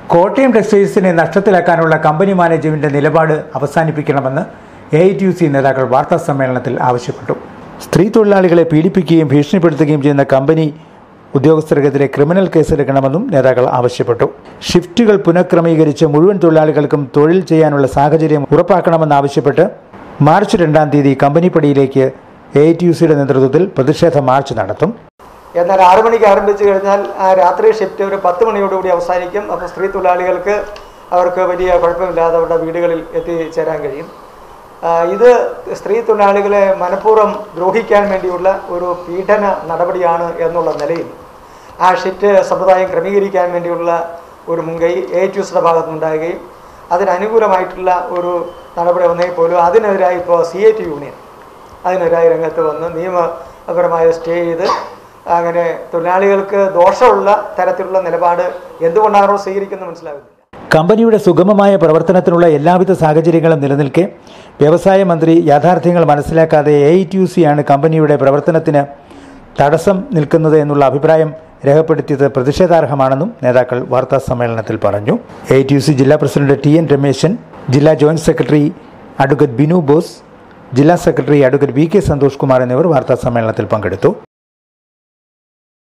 കോട്ടയം ടെക്സ്റ്റൈൽസിനെ നഷ്ടത്തിലാക്കാനുള്ള company management നിലപാട് അവസാനിപ്പിക്കണമെന്ന് A I T U C നേതാക്കൾ വാർത്താ സമ്മേളനത്തിൽ ആവശ്യപ്പെട്ടു സ്ത്രീ തൊഴിലാളികളെ പീഡിപ്പിക്കുകയും ഭീഷണിപ്പെടുത്തുകയും ചെയ്യുന്ന കമ്പനി ഉദ്യോഗസ്ഥർക്കെതിരെ ക്രിമിനൽ കേസെടുക്കണമെന്നും നേതാക്കൾ ആവശ്യപ്പെട്ടു ഷിഫ്റ്റുകൾ പുനഃക്രമീകരിച്ച് മുഴുവൻ തൊഴിലാളികൾക്കും തൊഴിൽ ചെയ്യാനുള്ള സാഹചര്യം ഉറപ്പാക്കണമെന്നാവശ്യപ്പെട്ട് മാർച്ച് രണ്ടാം തീയതി കമ്പനി പടിയിലേക്ക് എ ഐ ടി യു സിയുടെ നേതൃത്വത്തിൽ പ്രതിഷേധ മാർച്ച് നടത്തും എന്നാൽ ആറു മണിക്ക് ആരംഭിച്ചു കഴിഞ്ഞാൽ ആ രാത്രി ഷിഫ്റ്റ് ഒരു പത്ത് മണിയോടുകൂടി അവസാനിക്കും അപ്പോൾ സ്ത്രീ തൊഴിലാളികൾക്ക് അവർക്ക് വലിയ കുഴപ്പമില്ലാതെ അവരുടെ വീടുകളിൽ എത്തിച്ചേരാൻ കഴിയും ആ, ഇത് സ്ത്രീ തൊഴിലാളികളെ മനഃപൂർവ്വം ദ്രോഹിക്കാൻ വേണ്ടിയുള്ള ഒരു പീഡന നടപടിയാണ് എന്നുള്ള നിലയിൽ ആ ഷിഫ്റ്റ് സമ്പ്രദായം ക്രമീകരിക്കാൻ വേണ്ടിയുള്ള ഒരു മുൻകൈ എ ടി യുസിയുടെ ഭാഗത്തുനിന്നുണ്ടാകുകയും അതിനനുകൂലമായിട്ടുള്ള ഒരു നടപടി വന്നേ പോലും അതിനെതിരായി ഇപ്പോൾ സി എ ടി യൂണിയൻ അതിനെതിരായി രംഗത്ത് വന്ന് നിയമപരമായ സ്റ്റേ ചെയ്ത് അങ്ങനെ തൊഴിലാളികൾക്ക് ദോഷമുള്ള തരത്തിലുള്ള നിലപാട് എന്തുകൊണ്ടാണ് അവർ സ്വീകരിക്കുന്നത് മനസ്സിലാകുന്നില്ല കമ്പനിയുടെ സുഗമമായ പ്രവർത്തനത്തിനുള്ള എല്ലാവിധ സാഹചര്യങ്ങളും നിലനിൽക്കെ വ്യവസായ മന്ത്രി യാഥാർത്ഥ്യങ്ങൾ മനസ്സിലാക്കാതെ A I T U C ആണ് കമ്പനിയുടെ പ്രവർത്തനത്തിന് തടസ്സം നിൽക്കുന്നത് എന്നുള്ള അഭിപ്രായം രേഖപ്പെടുത്തിയത് പ്രതിഷേധാർഹമാണെന്നും നേതാക്കൾ വാർത്താ സമ്മേളനത്തിൽ പറഞ്ഞു A I T U C ജില്ലാ പ്രസിഡന്റ് ടി എൻ രമേശൻ ജില്ലാ joint secretary advocate Binu Bose ജില്ലാ secretary advocate V K Santhosh Kumar എന്നിവർ വാർത്താ സമ്മേളനത്തിൽ പങ്കെടുത്തു